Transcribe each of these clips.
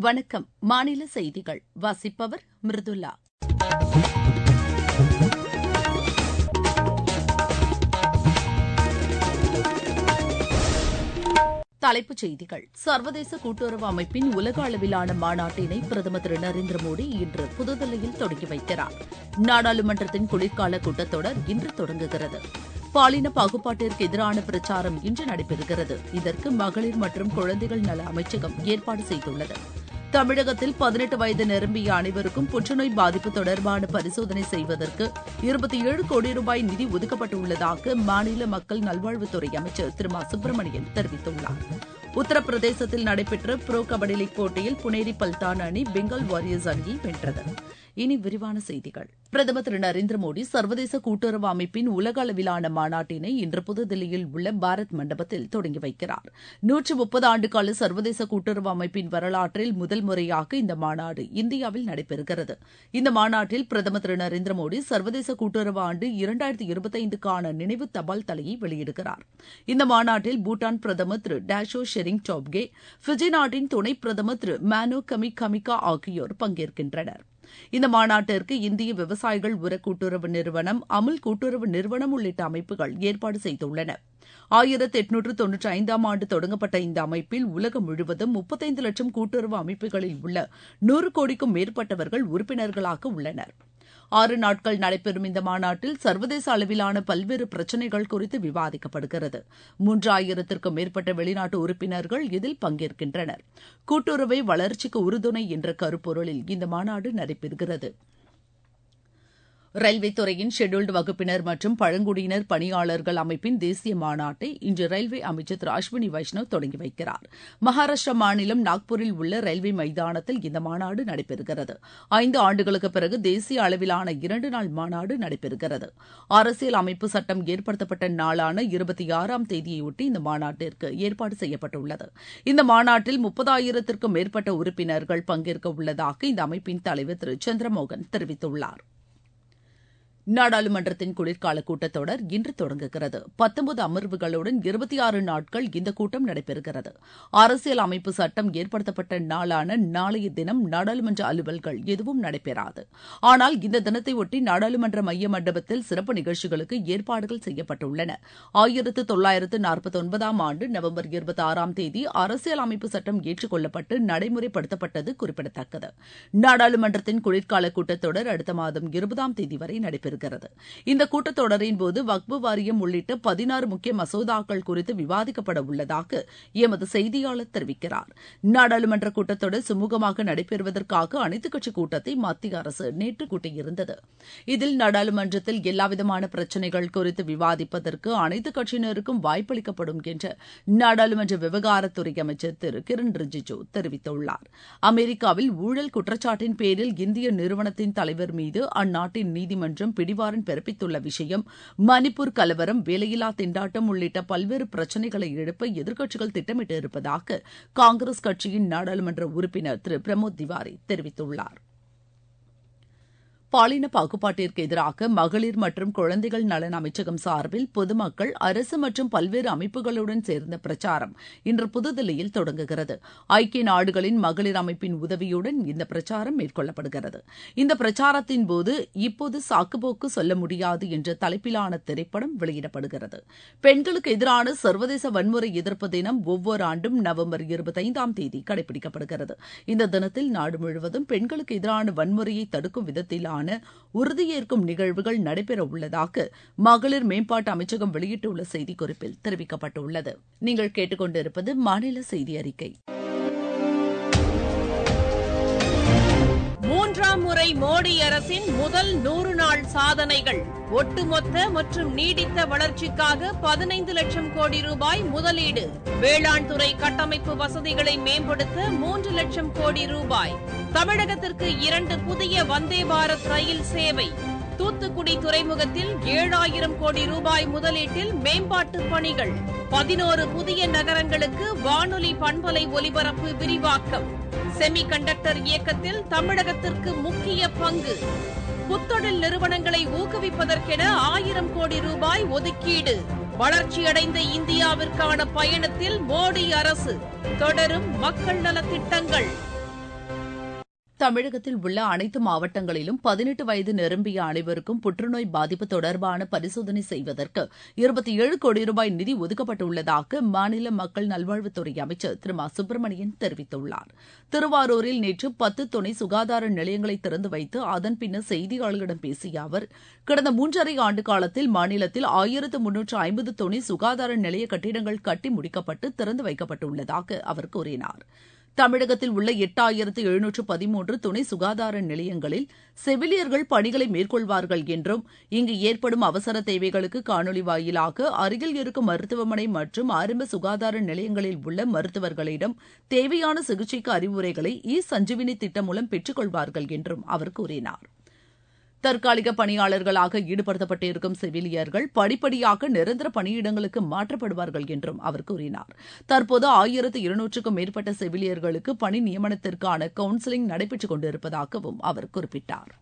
வணக்கம் மாநில செய்திகள் வாசிப்பவர் மிருதுலா தலைப்புச் செய்திகள் சர்வதேச கூட்டுறவு அமைப்பின் உலக அளவிலான மாநாட்டினை பிரதமர் திரு நரேந்திர மோடி இன்று புதுதில்லியில் தொடங்கி வைக்கிறார் நாடாளுமன்றத்தின் குளிர்கால கூட்டத்தொடர் இன்று தொடங்குகிறது பாலின பாகுபாட்டிற்கு எதிரான பிரச்சாரம் இன்று நடைபெறுகிறது இதற்கு மகளிர் மற்றும் குழந்தைகள் நல அமைச்சகம் ஏற்பாடு செய்துள்ளது தமிழகத்தில் பதினெட்டு வயது நிரம்பிய அனைவருக்கும் புற்றுநோய் பாதிப்பு தொடர்பான பரிசோதனை செய்வதற்கு இருபத்தி ஏழு கோடி ரூபாய் நிதி ஒதுக்கப்பட்டுள்ளதாக மாநில மக்கள் நல்வாழ்வுத்துறை அமைச்சர் திரு மா சுப்பிரமணியன் தெரிவித்துள்ளார் உத்தரப்பிரதேசத்தில் நடைபெற்ற புரோ கபடி லீக் போட்டியில் புனேரி பல்தான் அணி பெங்கால் வாரியர்ஸ் அணியை வென்றது இனி விரிவான செய்திகள் பிரதமர் திரு நரேந்திர மோடி சர்வதேச கூட்டுறவு அமைப்பின் உலக அளவிலான மாநாட்டினை இன்று புதுதில்லியில் உள்ள பாரத் மண்டபத்தில் தொடங்கி வைக்கிறார் நூற்று முப்பது ஆண்டுகால சர்வதேச கூட்டுறவு அமைப்பின் வரலாற்றில் முதல் முறையாக இந்த மாநாடு இந்தியாவில் நடைபெறுகிறது இந்த மாநாட்டில் பிரதமர் திரு நரேந்திர மோடி சர்வதேச கூட்டுறவு ஆண்டு இரண்டாயிரத்தி இருபத்தைந்துக்கான நினைவு தபால் தலையை வெளியிடுகிறார் இந்த மாநாட்டில் பூட்டான் பிரதமர் திரு டேஷோ ஷெரிங் டோப்கே பிஜி நாட்டின் துணை பிரதமர் திரு மேனோ கமி கமிகா ஆகியோர் பங்கேற்கின்றனர் இந்த மாநாட்டிற்கு இந்திய விவசாயிகள் உர கூட்டுறவு நிறுவனம் அமுல் கூட்டுறவு நிறுவனம் உள்ளிட்ட அமைப்புகள் ஏற்பாடு செய்துள்ளன ஆயிரத்தி எட்நூற்று தொன்னூற்றி ஐந்தாம் ஆண்டு தொடங்கப்பட்ட இந்த அமைப்பில் உலகம் முழுவதும் முப்பத்தைந்து லட்சம் கூட்டுறவு அமைப்புகளில் உள்ள நூறு கோடிக்கும் மேற்பட்டவர்கள் உறுப்பினர்களாக உள்ளனர் ஆறு நாட்கள் நடைபெறும் இந்த மாநாட்டில் சர்வதேச அளவிலான பல்வேறு பிரச்சினைகள் குறித்து விவாதிக்கப்படுகிறது மூன்றாயிரத்திற்கும் மேற்பட்ட வெளிநாட்டு உறுப்பினர்கள் இதில் பங்கேற்கின்றனர் கூட்டுறவை வளர்ச்சிக்கு உறுதுணை என்ற கருப்பொருளில் இந்த மாநாடு நடைபெறுகிறது ரயில்வே துறையின் ஷெட்யூல்டு வகுப்பினர் மற்றும் பழங்குடியினர் பணியாளர்கள் அமைப்பின் தேசிய மாநாட்டை இன்று ரயில்வே அமைச்சர் திரு அஸ்வினி வைஷ்ணவ் தொடங்கி வைக்கிறார் மகாராஷ்டிரா மாநிலம் நாக்பூரில் உள்ள ரயில்வே மைதானத்தில் இந்த மாநாடு நடைபெறுகிறது ஐந்து ஆண்டுகளுக்கு பிறகு தேசிய அளவிலான இரண்டு நாள் மாநாடு நடைபெறுகிறது அரசியல் அமைப்பு சட்டம் ஏற்படுத்தப்பட்ட நாளான இருபத்தி ஆறாம் தேதியையொட்டி இந்த மாநாட்டிற்கு ஏற்பாடு செய்யப்பட்டுள்ளது இந்த மாநாட்டில் முப்பதாயிரத்திற்கும் மேற்பட்ட உறுப்பினர்கள் பங்கேற்க உள்ளதாக இந்த அமைப்பின் தலைவர் திரு சந்திரமோகன் தெரிவித்துள்ளார் நாடாளுமன்றத்தின் குளிர்கால கூட்டத்தொடர் இன்று தொடங்குகிறது பத்தொன்பது அமர்வுகளுடன் இருபத்தி ஆறு நாட்கள் இந்த கூட்டம் நடைபெறுகிறது அரசியல் அமைப்பு சட்டம் ஏற்படுத்தப்பட்ட நாளான நாளைய தினம் நாடாளுமன்ற அலுவல்கள் எதுவும் நடைபெறாது ஆனால் இந்த தினத்தையொட்டி நாடாளுமன்ற மைய மண்டபத்தில் சிறப்பு நிகழ்ச்சிகளுக்கு ஏற்பாடுகள் செய்யப்பட்டுள்ளன ஆயிரத்து தொள்ளாயிரத்து நாற்பத்தி ஒன்பதாம் ஆண்டு நவம்பர் இருபத்தி ஆறாம் தேதி அரசியல் அமைப்பு சட்டம் ஏற்றுக்கொள்ளப்பட்டு நடைமுறைப்படுத்தப்பட்டது குறிப்பிடத்தக்கது நாடாளுமன்றத்தின் குளிர்கால கூட்டத்தொடர் அடுத்த மாதம் இருபதாம் தேதி வரை நடைபெறும் நடைபெறுகிறது இந்த கூட்டத்தொடரின் போது வக்பு வாரியம் உள்ளிட்ட பதினாறு முக்கிய மசோதாக்கள் குறித்து விவாதிக்கப்பட உள்ளதாக எமது செய்தியாளர் தெரிவிக்கிறார் நாடாளுமன்ற கூட்டத்தொடர் சுமூகமாக நடைபெறுவதற்காக அனைத்துக் கட்சி கூட்டத்தை மத்திய அரசு நேற்று கூட்டியிருந்தது இதில் நாடாளுமன்றத்தில் எல்லாவிதமான பிரச்சினைகள் குறித்து விவாதிப்பதற்கு அனைத்துக் கட்சியினருக்கும் வாய்ப்பளிக்கப்படும் என்று நாடாளுமன்ற விவகாரத்துறை அமைச்சர் திரு கிரண் ரிஜிஜு தெரிவித்துள்ளார் அமெரிக்காவில் ஊழல் குற்றச்சாட்டின் பேரில் இந்திய நிறுவனத்தின் தலைவர் மீது அந்நாட்டின் நீதிமன்றம் பிடிவாரன் பிறப்பித்துள்ள விஷயம் மணிப்பூர் கலவரம் வேலையில்லா திண்டாட்டம் உள்ளிட்ட பல்வேறு பிரச்சினைகளை எழுப்ப எதிர்க்கட்சிகள் திட்டமிட்டிருப்பதாக காங்கிரஸ் கட்சியின் நாடாளுமன்ற உறுப்பினர் திரு பிரமோத் திவாரி தெரிவித்துள்ளார் பாலின பாகுபாட்டிற்கு எதிராக மகளிர் மற்றும் குழந்தைகள் நலன் அமைச்சகம் சார்பில் பொதுமக்கள் அரசு மற்றும் பல்வேறு அமைப்புகளுடன் சேர்ந்த பிரச்சாரம் இன்று புதுதில்லியில் தொடங்குகிறது ஐக்கிய நாடுகளின் மகளிர் அமைப்பின் உதவியுடன் இந்த பிரச்சாரம் மேற்கொள்ளப்படுகிறது இந்த பிரச்சாரத்தின் போது இப்போது சாக்குப்போக்கு சொல்ல முடியாது என்ற தலைப்பிலான திரைப்படம் வெளியிடப்படுகிறது பெண்களுக்கு எதிரான சர்வதேச வன்முறை எதிர்ப்பு தினம் ஒவ்வொரு ஆண்டும் நவம்பர் இருபத்தைந்தாம் தேதி கடைபிடிக்கப்படுகிறது இந்த தினத்தில் நாடு முழுவதும் பெண்களுக்கு எதிரான வன்முறையை தடுக்கும் விதத்திலான உறுதியேற்கும் நிகழ்வுகள் நடைபெற உள்ளதாக மகளிர் மேம்பாட்டு அமைச்சகம் வெளியிட்டுள்ள செய்திக்குறிப்பில் தெரிவிக்கப்பட்டுள்ளது நீங்கள் கேட்டுக்கொண்டிருப்பது மாநில செய்தி அறிக்கை மூன்றாம் முறை மோடி அரசின் முதல் நூறு நாள் சாதனைகள் ஒட்டுமொத்த மற்றும் நீடித்த வளர்ச்சிக்காக பதினைந்து லட்சம் கோடி ரூபாய் முதலீடு வேளாண் துறை கட்டமைப்பு வசதிகளை மேம்படுத்த மூன்று லட்சம் கோடி ரூபாய் தமிழகத்திற்கு இரண்டு புதிய வந்தே பாரத் ரயில் சேவை தூத்துக்குடி துறைமுகத்தில் ஏழாயிரம் கோடி ரூபாய் முதலீட்டில் மேம்பாட்டு பணிகள் பதினோரு புதிய நகரங்களுக்கு வானொலி பண்பலை ஒலிபரப்பு விரிவாக்கம் செமி கண்டக்டர் இயக்கத்தில் தமிழகத்திற்கு முக்கிய பங்கு புத்தொழில் நிறுவனங்களை ஊக்குவிப்பதற்கென ஆயிரம் கோடி ரூபாய் ஒதுக்கீடு வளர்ச்சியடைந்த இந்தியாவிற்கான பயணத்தில் மோடி அரசு தொடரும் மக்கள் நலத் திட்டங்கள் தமிழகத்தில் உள்ள அனைத்து மாவட்டங்களிலும் பதினெட்டு வயது நிரம்பிய அனைவருக்கும் புற்றுநோய் பாதிப்பு தொடர்பான பரிசோதனை செய்வதற்கு இருபத்தி ஏழு கோடி ரூபாய் நிதி ஒதுக்கப்பட்டுள்ளதாக மாநில மக்கள் நல்வாழ்வுத்துறை அமைச்சர் திரு மா சுப்பிரமணியன் தெரிவித்துள்ளார் திருவாரூரில் நேற்று பத்து துணை சுகாதார நிலையங்களை திறந்து வைத்து அதன் பின்னர் செய்தியாளர்களிடம் பேசிய அவர் கடந்த மூன்றரை ஆண்டு காலத்தில் மாநிலத்தில் ஆயிரத்து முன்னூற்று ஐம்பது துணை சுகாதார நிலைய கட்டிடங்கள் கட்டி முடிக்கப்பட்டு திறந்து வைக்கப்பட்டுள்ளதாக அவர் கூறினார் தமிழகத்தில் உள்ள எட்டாயிரத்து எழுநூற்று பதிமூன்று துணை சுகாதார நிலையங்களில் செவிலியர்கள் பணிகளை மேற்கொள்வார்கள் என்றும் இங்கு ஏற்படும் அவசர தேவைகளுக்கு காணொலி வாயிலாக அருகில் இருக்கும் மருத்துவமனை மற்றும் ஆரம்ப சுகாதார நிலையங்களில் உள்ள மருத்துவர்களிடம் தேவையான சிகிச்சைக்கு அறிவுரைகளை இ சஞ்சீவினி திட்டம் மூலம் பெற்றுக் கொள்வார்கள் என்றும் அவர் கூறினார் தற்காலிக பணியாளர்களாக ஈடுபடுத்தப்பட்டிருக்கும் செவிலியர்கள் படிப்படியாக நிரந்தர பணியிடங்களுக்கு மாற்றப்படுவார்கள் என்றும் அவர் கூறினார் தற்போது ஆயிரத்து இருநூற்றுக்கும் மேற்பட்ட செவிலியர்களுக்கு பணி நியமனத்திற்கான கவுன்சிலிங் நடைபெற்றுக் கொண்டிருப்பதாகவும் அவர் குறிப்பிட்டார்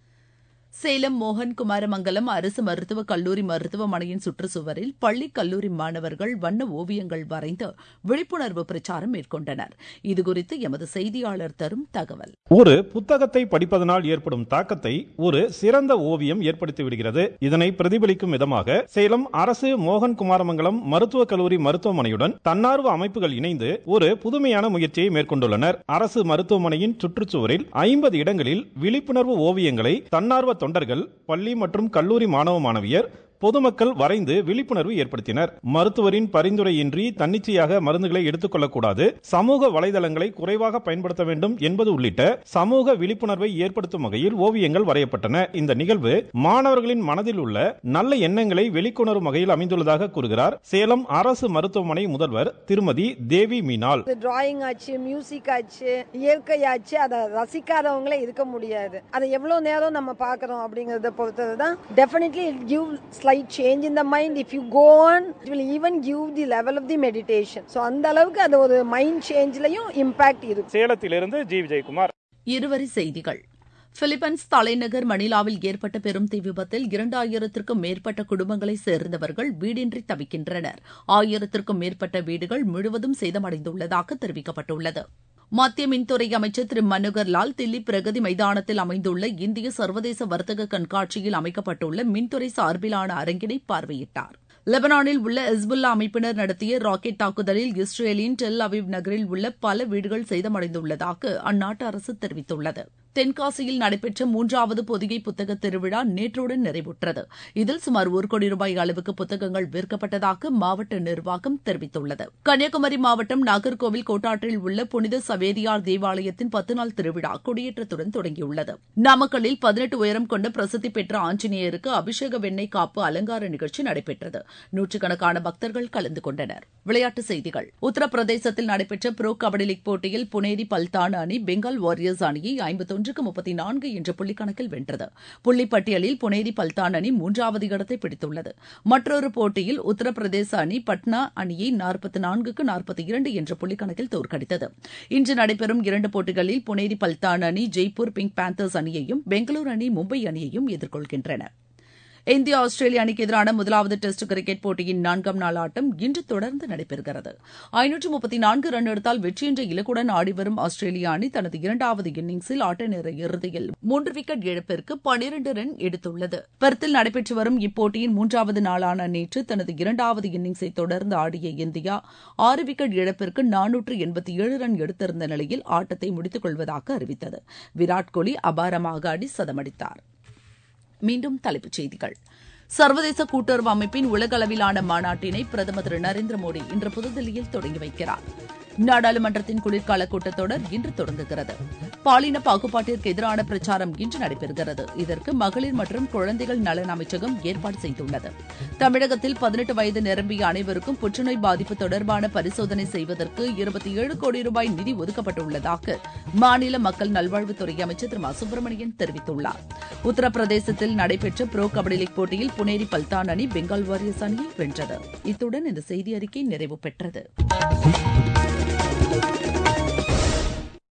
சேலம் மோகன் குமாரமங்கலம் அரசு மருத்துவக் கல்லூரி மருத்துவமனையின் சுற்றுச்சுவரில் பள்ளி கல்லூரி மாணவர்கள் வண்ண ஓவியங்கள் வரைந்து விழிப்புணர்வு பிரச்சாரம் மேற்கொண்டனர் இதுகுறித்து எமது செய்தியாளர் தரும் தகவல் ஒரு புத்தகத்தை படிப்பதனால் ஏற்படும் தாக்கத்தை ஒரு சிறந்த ஓவியம் ஏற்படுத்தி விடுகிறது இதனை பிரதிபலிக்கும் விதமாக சேலம் அரசு மோகன் குமாரமங்கலம் மருத்துவக் கல்லூரி மருத்துவமனையுடன் தன்னார்வ அமைப்புகள் இணைந்து ஒரு புதுமையான முயற்சியை மேற்கொண்டுள்ளனர் அரசு மருத்துவமனையின் சுற்றுச்சுவரில் ஐம்பது இடங்களில் விழிப்புணர்வு ஓவியங்களை தன்னார்வ தொண்டர்கள் பள்ளி மற்றும் கல்லூரி மாணவ மாணவியர் பொதுமக்கள் வரைந்து விழிப்புணர்வு ஏற்படுத்தினர் மருத்துவரின் பரிந்துரையின்றி தன்னிச்சையாக மருந்துகளை எடுத்துக் கொள்ளக்கூடாது சமூக வலைதளங்களை குறைவாக பயன்படுத்த வேண்டும் என்பது உள்ளிட்ட சமூக விழிப்புணர்வை ஏற்படுத்தும் வகையில் ஓவியங்கள் வரையப்பட்டன இந்த நிகழ்வு மாணவர்களின் மனதில் உள்ள நல்ல எண்ணங்களை வெளிக்கொணரும் வகையில் அமைந்துள்ளதாக கூறுகிறார் சேலம் அரசு மருத்துவமனை முதல்வர் திருமதி தேவி மீனால் டிராயிங் ஆச்சு மியூசிக் ஆச்சு இயற்கை ஆச்சு அதை ரசிக்காதவங்களே இருக்க முடியாது அதை எவ்வளவு நேரம் நம்ம பார்க்கறோம் அப்படிங்கறத பொறுத்தது தான் definitely it give slight change in the mind if you go on it will even give the level of the meditation so அந்த அளவுக்கு அது ஒரு மைண்ட் சேஞ்ச்லயும் இம்பாக்ட் இருக்கு சேலத்திலிருந்து ஜி விஜயகுமார் இருவரி செய்திகள் பிலிப்பைன்ஸ் தலைநகர் மணிலாவில் ஏற்பட்ட பெரும் தீ விபத்தில் இரண்டாயிரத்திற்கும் மேற்பட்ட குடும்பங்களைச் சேர்ந்தவர்கள் வீடின்றி தவிக்கின்றனர் ஆயிரத்திற்கும் மேற்பட்ட வீடுகள் முழுவதும் சேதமடைந்துள்ளதாக தெரிவிக்கப்பட்டுள்ளது மத்திய மின்துறை அமைச்சர் திரு மனோகர் லால் தில்லி பிரகதி மைதானத்தில் அமைந்துள்ள இந்திய சர்வதேச வர்த்தக கண்காட்சியில் அமைக்கப்பட்டுள்ள மின்துறை சார்பிலான அரங்கினை பார்வையிட்டார் லெபனானில் உள்ள ஹிஸ்புல்லா அமைப்பினர் நடத்திய ராக்கெட் தாக்குதலில் இஸ்ரேலின் டெல் அவிவ் நகரில் உள்ள பல வீடுகள் சேதமடைந்துள்ளதாக அந்நாட்டு அரசு தெரிவித்துள்ளது தென்காசியில் நடைபெற்ற மூன்றாவது பொதிகை புத்தக திருவிழா நேற்றுடன் நிறைவுற்றது இதில் சுமார் ஒரு கோடி ரூபாய் அளவுக்கு புத்தகங்கள் விற்கப்பட்டதாக மாவட்ட நிர்வாகம் தெரிவித்துள்ளது கன்னியாகுமரி மாவட்டம் நாகர்கோவில் கோட்டாற்றில் உள்ள புனித சவேரியார் தேவாலயத்தின் பத்து நாள் திருவிழா கொடியேற்றத்துடன் தொடங்கியுள்ளது நாமக்கல்லில் பதினெட்டு உயரம் கொண்ட பிரசித்தி பெற்ற ஆஞ்சநேயருக்கு அபிஷேக வெண்ணெய் காப்பு அலங்கார நிகழ்ச்சி நடைபெற்றது நூற்றுக்கணக்கான பக்தர்கள் கலந்து கொண்டனர் விளையாட்டுச் செய்திகள் உத்தரப்பிரதேசத்தில் நடைபெற்ற ப்ரோ கபடி லீக் போட்டியில் புனேரி பல்தான் அணி பெங்கால் வாரியர்ஸ் அணியை ஐம்பத்தொன்றுக்கு முப்பத்தி நான்கு என்ற புள்ளிக்கணக்கில் வென்றது புள்ளிப்பட்டியலில் புனேரி பல்தான் அணி மூன்றாவது இடத்தை பிடித்துள்ளது மற்றொரு போட்டியில் உத்தரப்பிரதேச அணி பட்னா அணியை நாற்பத்தி நான்குக்கு நாற்பத்தி இரண்டு என்ற புள்ளிக்கணக்கில் தோற்கடித்தது இன்று நடைபெறும் இரண்டு போட்டிகளில் புனேரி பல்தான் அணி ஜெய்ப்பூர் பிங்க் பேந்தர்ஸ் அணியையும் பெங்களூரு அணி மும்பை அணியையும் எதிர்கொள்கின்றன இந்தியா ஆஸ்திரேலியா அணிக்கு எதிரான முதலாவது டெஸ்ட் கிரிக்கெட் போட்டியின் நான்காம் நாள் ஆட்டம் இன்று தொடர்ந்து நடைபெறுகிறது ஐநூற்று முப்பத்தி நான்கு ரன் எடுத்தால் வெற்றி என்ற இலக்குடன் ஆடிவரும் ஆஸ்திரேலிய அணி தனது இரண்டாவது இன்னிங்ஸில் ஆட்ட நேர இறுதியில் மூன்று விக்கெட் இழப்பிற்கு பனிரண்டு ரன் எடுத்துள்ளது பெர்த்தில் நடைபெற்று வரும் இப்போட்டியின் மூன்றாவது நாளான நேற்று தனது இரண்டாவது இன்னிங்ஸை தொடர்ந்து ஆடிய இந்தியா ஆறு விக்கெட் இழப்பிற்கு நானூற்று எண்பத்தி ஏழு ரன் எடுத்திருந்த நிலையில் ஆட்டத்தை முடித்துக் கொள்வதாக அறிவித்தது விராட் கோலி அபாரமாக ஆடி சதமடித்தார் மீண்டும் தலைப்புச் செய்திகள் சர்வதேச கூட்டுறவு அமைப்பின் உலக அளவிலான மாநாட்டினை பிரதமர் திரு நரேந்திர மோடி இன்று புதுதில்லியில் தொடங்கி வைக்கிறார் நாடாளுமன்றத்தின் குளிர்கால கூட்டத்தொடர் இன்று தொடங்குகிறது பாலின பாகுபாட்டிற்கு எதிரான பிரச்சாரம் இன்று நடைபெறுகிறது இதற்கு மகளிர் மற்றும் குழந்தைகள் நலன் அமைச்சகம் ஏற்பாடு செய்துள்ளது தமிழகத்தில் பதினெட்டு வயது நிரம்பிய அனைவருக்கும் புற்றுநோய் பாதிப்பு தொடர்பான பரிசோதனை செய்வதற்கு இருபத்தி ஏழு கோடி ரூபாய் நிதி ஒதுக்கப்பட்டுள்ளதாக மாநில மக்கள் நல்வாழ்வுத்துறை அமைச்சர் திரு மா சுப்பிரமணியன் தெரிவித்துள்ளார் உத்தரப்பிரதேசத்தில் நடைபெற்ற ப்ரோ கபடி லீக் போட்டியில் புனேரி பல்தான் அணி பெங்கால் வாரியர்ஸ் அணியை வென்றது இத்துடன் இந்த செய்தி அறிக்கை நிறைவு பெற்றது